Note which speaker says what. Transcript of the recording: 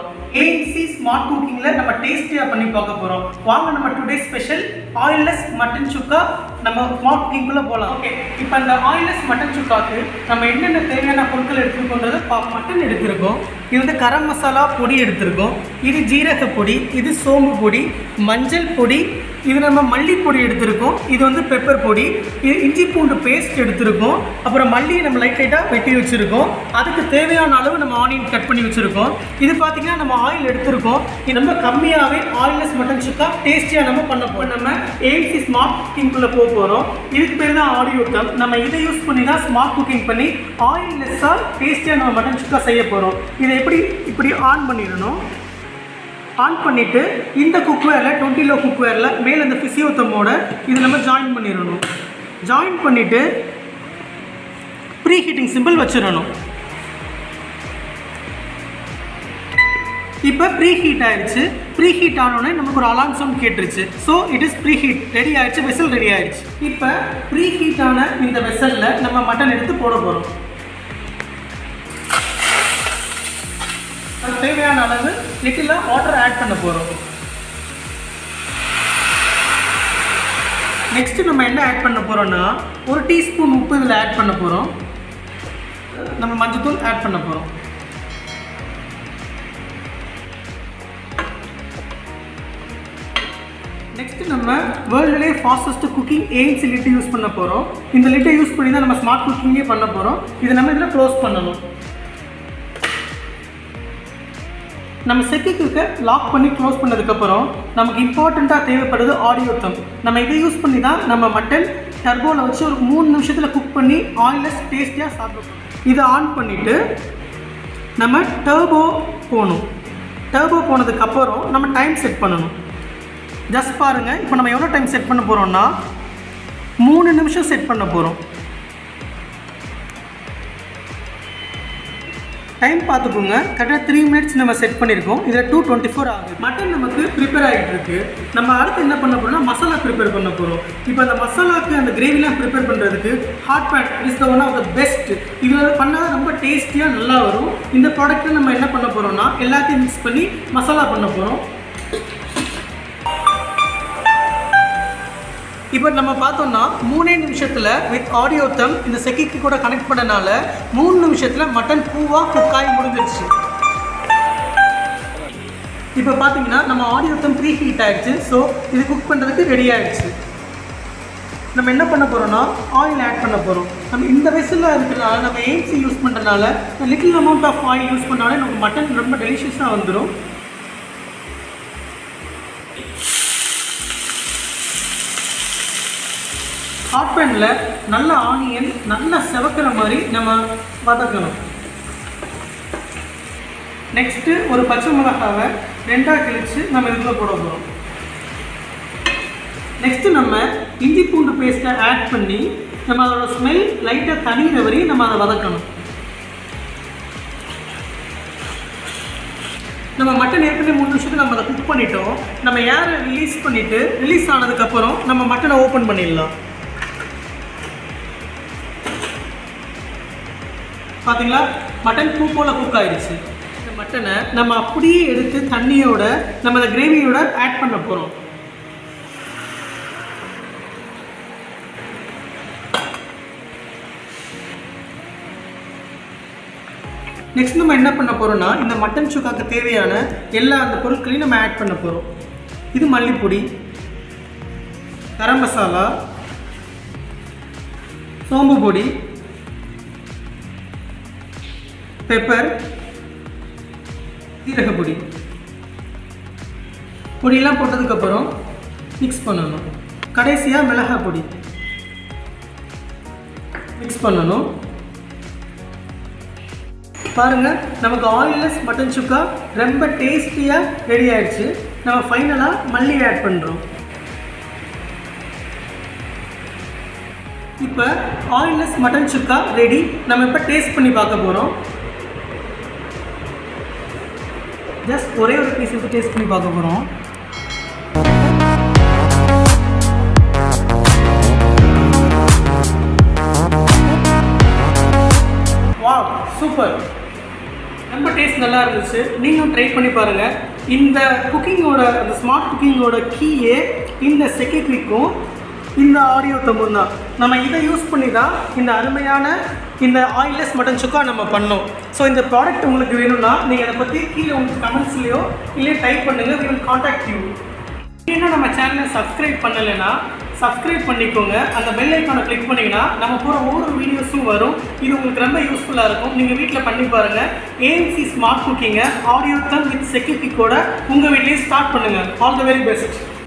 Speaker 1: போகிறோம் ANC smart குக்கிங்கில் நம்ம டேஸ்டியாக பண்ணி பார்க்க போகிறோம் வாங்க நம்ம today special oilless mutton chukka நம்ம ஸ்மார்ட் குக்கிங்குள்ளே போகலாம் ஓகே இப்போ அந்த ஆயில்லெஸ் மட்டன் சுக்காக்கு நம்ம என்னென்ன தேவையான பொருட்கள் எடுத்துருக்கோன்றதை பா மட்டன் எடுத்திருக்கோம் இது வந்து கரம் மசாலா பொடி எடுத்திருக்கோம் இது ஜீரக பொடி இது சோம்பு பொடி மஞ்சள் பொடி இது நம்ம மல்லிப்பொடி எடுத்திருக்கோம் இது வந்து பெப்பர் பொடி இது இஞ்சி பூண்டு பேஸ்ட் எடுத்திருக்கோம் அப்புறம் மல்லியை நம்ம லைட் லைட்டாக வெட்டி வச்சுருக்கோம் அதுக்கு தேவையான அளவு நம்ம ஆனியன் கட் பண்ணி வச்சுருக்கோம் இது பார்த்திங்கன்னா நம்ம ஆயில் எடுத்திருக்கோம் இது ரொம்ப கம்மியாகவே ஆயில்லெஸ் மட்டன் சுக்கா டேஸ்டியாக நம்ம பண்ண போகிறோம் நம்ம ஏஎம்சி ஸ்மார்ட் குக்கிங்குள்ளே போக போகிறோம் இதுக்கு பேர் தான் ஆடியோ கம் நம்ம இதை யூஸ் பண்ணி தான் ஸ்மார்ட் குக்கிங் பண்ணி ஆயில்லெஸ்ஸாக டேஸ்டியாக நம்ம மட்டன் சுக்கா செய்ய போகிறோம் இதை எப்படி இப்படி ஆன் பண்ணிடணும் ஆன் பண்ணிவிட்டு இந்த குக்வேரில் டுவெண்ட்டி லோ குக்வேரில் மேலே இந்த ஃபிசியோத்தமோட இது நம்ம ஜாயின் பண்ணிடணும் ஜாயின் பண்ணிவிட்டு ப்ரீ ஹீட்டிங் சிம்பிள் வச்சிடணும் இப்போ ப்ரீ ஹீட் ஆயிடுச்சு ப்ரீ ஹீட் ஆனோடனே நமக்கு ஒரு அலார்ம் சவுண்ட் கேட்டுருச்சு so it is preheat ready ஆயிடுச்சு வெசல் ரெடி ஆயிடுச்சு இப்போ ப்ரீ ஹீட் ஆன இந்த வெசலில் நம்ம மட்டன் எடுத்து போட போகிறோம் அதுக்கு தேவையான அளவு லிட்டிலாக வாட்டர் ஆட் பண்ண போகிறோம் நெக்ஸ்ட்டு நம்ம என்ன ஆட் பண்ண போகிறோம்னா ஒரு டீஸ்பூன் உப்பு இதில் ஆட் பண்ண போகிறோம் நம்ம மஞ்சத்தூள் ஆட் பண்ண போகிறோம் நெக்ஸ்ட் நம்ம வேர்ல்டுலேயே ஃபாஸ்டஸ்ட் குக்கிங் எய்ம்ஸ் லிட்டு யூஸ் பண்ண போகிறோம் இந்த லிட்டை யூஸ் பண்ணி தான் நம்ம ஸ்மார்ட் குக்கிங்கே பண்ண போகிறோம் இதை நம்ம இதில் க்ளோஸ் பண்ணணும் நம்ம செக்கிக்கு லாக் பண்ணி க்ளோஸ் பண்ணதுக்கப்புறம் நமக்கு இம்பார்ட்டண்ட்டாக தேவைப்படுது ஆடியோ தம் நம்ம இதை யூஸ் பண்ணி தான் நம்ம மட்டன் டர்போவில் வச்சு ஒரு மூணு நிமிஷத்தில் குக் பண்ணி ஆயிலஸ் டேஸ்டியாக சாப்பிடுவோம் இதை ஆன் பண்ணிவிட்டு நம்ம டர்போ போகணும் டர்போ போனதுக்கப்புறம் நம்ம டைம் செட் பண்ணணும் ஜஸ்ட் பாருங்கள் இப்போ நம்ம எவ்வளோ டைம் செட் பண்ண போகிறோம்னா மூணு நிமிஷம் செட் பண்ண போகிறோம் டைம் பார்த்துக்கோங்க கரெக்டாக த்ரீ மினிட்ஸ் நம்ம செட் பண்ணியிருக்கோம் இதில் டூ டுவெண்ட்டி ஃபோர் ஆகுது மட்டன் நமக்கு ப்ரிப்பேர் ஆகிட்டு இருக்கு நம்ம அடுத்து என்ன பண்ண போகிறோம்னா மசாலா ப்ரிப்பேர் பண்ண போகிறோம் இப்போ அந்த மசாலாக்கு அந்த கிரேவிலாம் ப்ரிப்பேர் பண்ணுறதுக்கு hot pad is the one of the best இதில் பண்ணால் ரொம்ப டேஸ்டியாக நல்லா வரும் இந்த ப்ராடக்ட்டை நம்ம என்ன பண்ண போகிறோம்னா எல்லாத்தையும் மிக்ஸ் பண்ணி மசாலா பண்ண போகிறோம் இப்போ நம்ம பார்த்தோம்னா மூணே நிமிஷத்தில் வித் ஆடியோ தம் இந்த செக்கிக்கு கூட கனெக்ட் பண்ணனால மூணு நிமிஷத்தில் மட்டன் பூவாக குக் ஆகி முடிஞ்சிருச்சு இப்போ பார்த்தீங்கன்னா நம்ம ஆடியோ தம் ப்ரீ ஹீட் ஆயிடுச்சு ஸோ இது குக் பண்ணுறதுக்கு ரெடி ஆயிடுச்சு நம்ம என்ன பண்ண போகிறோம்னா ஆயில் ஆட் பண்ண போகிறோம் நம்ம இந்த வெசலில் இருக்கிறனால நம்ம ஏன்சி யூஸ் பண்ணுறதுனால little amount of oil use பண்ணாலே நமக்கு மட்டன் ரொம்ப டெலிஷியஸாக வந்துடும் ஹாட் பேனில் நல்ல ஆனியன் நல்லா செவக்கிற மாதிரி நம்ம வதக்கணும் நெக்ஸ்ட்டு ஒரு பச்சை மிளகாவை ரெண்டாக கிழிச்சு நம்ம இதுக்குள்ள போட போகிறோம் நெக்ஸ்ட்டு நம்ம இஞ்சி பூண்டு பேஸ்ட்டை ஆட் பண்ணி நம்ம அதோட ஸ்மெல் லைட்டாக தனிகிற வரையும் நம்ம அதை வதக்கணும் நம்ம மட்டன் ஏற்கனவே மூணு நிமிஷத்துக்கு நம்ம அதை குக் பண்ணிட்டோம் நம்ம ஏரை ரிலீஸ் பண்ணிவிட்டு ரிலீஸ் ஆனதுக்கப்புறம் நம்ம மட்டனை ஓப்பன் பண்ணிடலாம் பார்த்தீங்களா மட்டன் பூ போல் குக் ஆயிடுச்சு இந்த மட்டனை நம்ம அப்படியே எடுத்து தண்ணியோட நம்ம அந்த கிரேவியோட ஆட் பண்ண போகிறோம் நெக்ஸ்ட் நம்ம என்ன பண்ண போகிறோம்னா இந்த மட்டன் சுக்காக்கு தேவையான எல்லா அந்த பொருட்களையும் நம்ம ஆட் பண்ண போகிறோம் இது மல்லிப்பொடி கரம் மசாலா சோம்பு பொடி பெப்பர் சீரக பொடி பொடியெல்லாம் போட்டதுக்கப்புறம் மிக்ஸ் பண்ணணும் கடைசியாக மிளகாய் பொடி மிக்ஸ் பண்ணணும் பாருங்கள் நமக்கு ஆயில்லெஸ் மட்டன் சுக்கா ரொம்ப டேஸ்டியாக ரெடி ஆயிடுச்சு நம்ம ஃபைனலாக மல்லி ஆட் பண்ணுறோம் இப்போ ஆயில்லெஸ் மட்டன் சுக்கா ரெடி நம்ம இப்போ டேஸ்ட் பண்ணி பார்க்க போகிறோம் ஜஸ்ட் ஒரே ஒரு பீஸ் எடுத்து டேஸ்ட் பண்ணி பார்க்க போகிறோம் வாவ் சூப்பர் ரொம்ப டேஸ்ட் நல்லா இருந்துச்சு நீங்களும் ட்ரை பண்ணி பாருங்கள் இந்த குக்கிங்கோட அந்த ஸ்மார்ட் குக்கிங்கோட கீயே இந்த செக்கிக்கும் இந்த ஆடியோ தம்பும் தான் நம்ம இதை யூஸ் பண்ணி தான் இந்த அருமையான இந்த ஆயில்லெஸ் மட்டன் சுக்கா நம்ம பண்ணோம் ஸோ இந்த ப்ராடக்ட் உங்களுக்கு வேணும்னா நீங்கள் அதை பற்றி கீழே உங்களுக்கு கமெண்ட்ஸ்லையோ இல்லை டைப் பண்ணுங்கள் we will contact you இன்னும் நம்ம சேனலை சப்ஸ்கிரைப் பண்ணலைன்னா சப்ஸ்கிரைப் பண்ணிக்கோங்க அந்த பெல் ஐக்கானை கிளிக் பண்ணிங்கன்னா நம்ம போகிற ஒவ்வொரு வீடியோஸும் வரும் இது உங்களுக்கு ரொம்ப யூஸ்ஃபுல்லாக இருக்கும் நீங்கள் வீட்டில் பண்ணி பாருங்கள் ஏஎம்சி ஸ்மார்ட் குக்கிங்கை ஆடியோ தம் வித் செக்யூரிட்டி கூட உங்கள் வீட்லேயே ஸ்டார்ட் பண்ணுங்கள் ஆல் த வெரி பெஸ்ட்